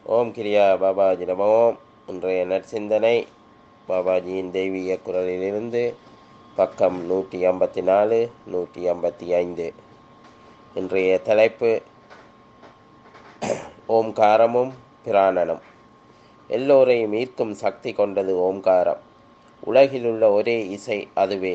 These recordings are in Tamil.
ஓம் கிரியா பாபாஜி நமோம் இன்றைய நற்சிந்தனை பாபாஜியின் தெய்வீக குரலிலிருந்து பக்கம் நூற்றி ஐம்பத்தி நாலு நூற்றி ஐம்பத்தி ஐந்து இன்றைய தலைப்பு ஓம்காரமும் பிராணனும் எல்லோரையும் ஈர்க்கும் சக்தி கொண்டது ஓம்காரம் உலகிலுள்ள ஒரே இசை அதுவே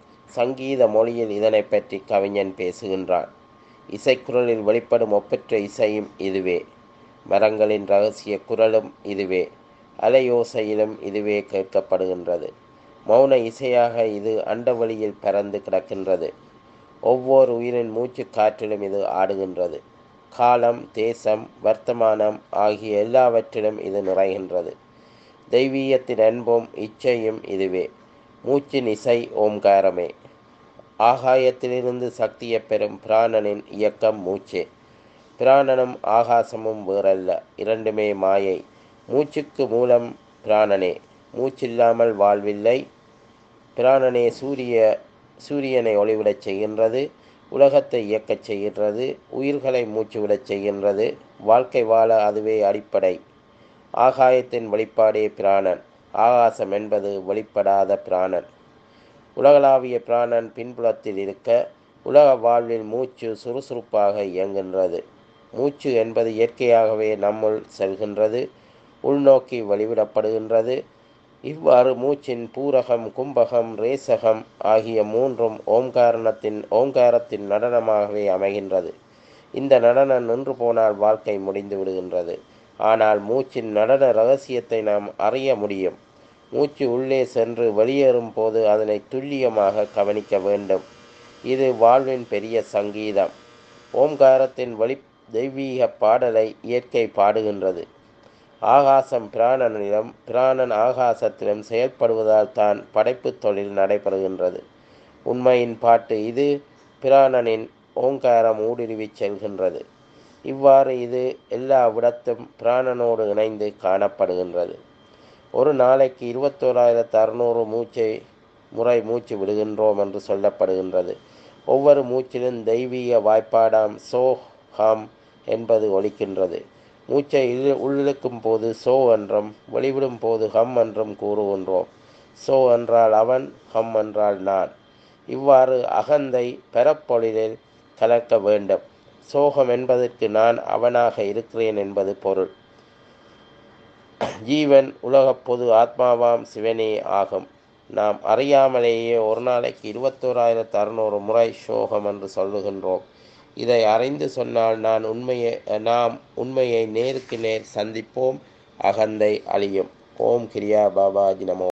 சங்கீத மொழியில் இதனை பற்றி கவிஞன் பேசுகின்றான் இசைக்குரலில் வெளிப்படும் ஒப்பற்ற இசையும் இதுவே மரங்களின் ரகசிய குரலும் இதுவே அலையோசையிலும் இதுவே கேட்கப்படுகின்றது மௌன இசையாக இது அண்டவெளியில் பறந்து கிடக்கின்றது ஒவ்வொரு உயிரின் மூச்சு காற்றிலும் இது ஆடுகின்றது காலம் தேசம் வர்த்தமானம் ஆகிய எல்லாவற்றிலும் இது நிறைகின்றது தெய்வீகத்தின் அன்பும் இச்சையும் இதுவே மூச்சின் இசை ஓம்காரமே ஆகாயத்திலிருந்து சக்தியை பெறும் பிராணனின் இயக்கம் மூச்சே பிராணனும் ஆகாசமும் வேறல்ல இரண்டுமே மாயை மூச்சுக்கு மூலம் பிராணனே மூச்சில்லாமல் வாழ்வில்லை பிராணனே சூரிய சூரியனை ஒளிவிடச் செய்கின்றது உலகத்தை இயக்கச் செய்கின்றது உயிர்களை மூச்சுவிடச் செய்கின்றது வாழ்க்கை வாழ அதுவே அடிப்படை ஆகாயத்தின் வெளிப்பாடே பிராணன் ஆகாசம் என்பது வெளிப்படாத பிராணன் உலகளாவிய பிராணன் பின்புலத்தில் இருக்க உலக வாழ்வில் மூச்சு சுறுசுறுப்பாக இயங்குகின்றது மூச்சு என்பது இயற்கையாகவே நம்முள் செல்கின்றது உள்நோக்கி வழிவிடப்படுகின்றது இவ்வாறு மூச்சின் பூரகம் கும்பகம் ரேசகம் ஆகிய மூன்றும் ஓம்காரணத்தின் ஓம்காரத்தின் நடனமாகவே அமைகின்றது இந்த நடனம் நின்று போனால் வாழ்க்கை முடிந்து விடுகின்றது ஆனால் மூச்சின் நடன ரகசியத்தை நாம் அறிய முடியும் மூச்சு உள்ளே சென்று வெளியேறும் போது அதனை துல்லியமாக கவனிக்க வேண்டும் இது வாழ்வின் பெரிய சங்கீதம் ஓம்காரத்தின் வழி தெய்வீக பாடலை இயற்கை பாடுகின்றது ஆகாசம் பிராணனிடம் பிராணன் ஆகாசத்திலும் செயல்படுவதால் தான் படைப்பு தொழில் நடைபெறுகின்றது உண்மையின் பாட்டு இது பிராணனின் ஓங்காரம் ஊடுருவி செல்கின்றது இவ்வாறு இது எல்லா விடத்தும் பிராணனோடு இணைந்து காணப்படுகின்றது ஒரு நாளைக்கு இருபத்தோராயிரத்து அறுநூறு மூச்சை முறை மூச்சு விடுகின்றோம் என்று சொல்லப்படுகின்றது ஒவ்வொரு மூச்சிலும் தெய்வீக வாய்ப்பாடாம் சோ ஹம் என்பது ஒலிக்கின்றது மூச்சை இழு உள்ளிழுக்கும் போது சோ என்றும் வெளிவிடும் போது ஹம் என்றும் கூறுகின்றோம் சோ என்றால் அவன் ஹம் என்றால் நான் இவ்வாறு அகந்தை பெறப்பொழிலில் கலக்க வேண்டும் சோகம் என்பதற்கு நான் அவனாக இருக்கிறேன் என்பது பொருள் ஜீவன் உலகப் பொது ஆத்மாவாம் சிவனே ஆகும் நாம் அறியாமலேயே ஒரு நாளைக்கு இருபத்தோராயிரத்து அறுநூறு முறை சோகம் என்று சொல்லுகின்றோம் இதை அறிந்து சொன்னால் நான் உண்மையை நாம் உண்மையை நேருக்கு நேர் சந்திப்போம் அகந்தை அழியும் ஓம் கிரியா பாபாஜி நமோ